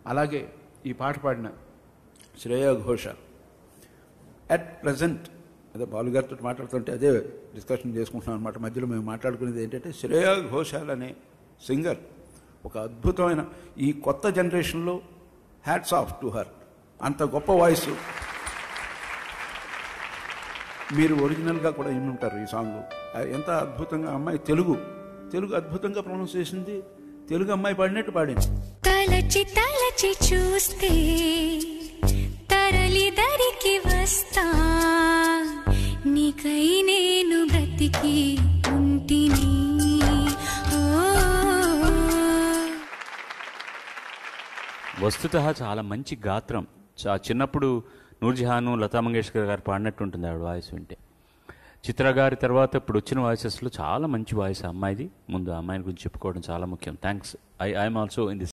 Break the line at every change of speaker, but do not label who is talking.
అలాగే ఈ పాట పాడిన శ్రేయా ఘోషాల్ అట్ ప్రజెంట్ అదే బాలుగారితో మాట్లాడుతుంటే అదే డిస్కషన్ చేసుకుంటున్నాం అనమాట మధ్యలో మేము మాట్లాడుకునేది ఏంటంటే శ్రేయా ఘోషాల్ అనే సింగర్ ఒక అద్భుతమైన ఈ కొత్త జనరేషన్లో హ్యాట్స్ ఆఫ్ టు హర్ అంత గొప్ప వాయిస్ మీరు ఒరిజినల్గా కూడా విని ఉంటారు ఈ సాంగ్ ఎంత అద్భుతంగా అమ్మాయి తెలుగు తెలుగు అద్భుతంగా ప్రొనౌన్స్ చేసింది తెలుగు అమ్మాయి పాడినట్టు పాడింది
తలచి తలచి చూస్తే తరలి దరికి వస్తా నీకై నేను బ్రతికి ఉంటిని ఓ
వస్తుత చాలా మంచి గాత్రం చా చిన్నప్పుడు నూర్జహాను లతా మంగేష్కర్ గారు పాడినట్టు ఉంటుంది ఆవిడ వాయిస్ వింటే చిత్ర గారి తర్వాత ఇప్పుడు వచ్చిన వాయిసెస్లో చాలా మంచి వాయిస్ ఆ అమ్మాయిది ముందు ఆ అమ్మాయిని గురించి చెప్పుకోవడం చాలా ముఖ్యం thanks I I'm also in this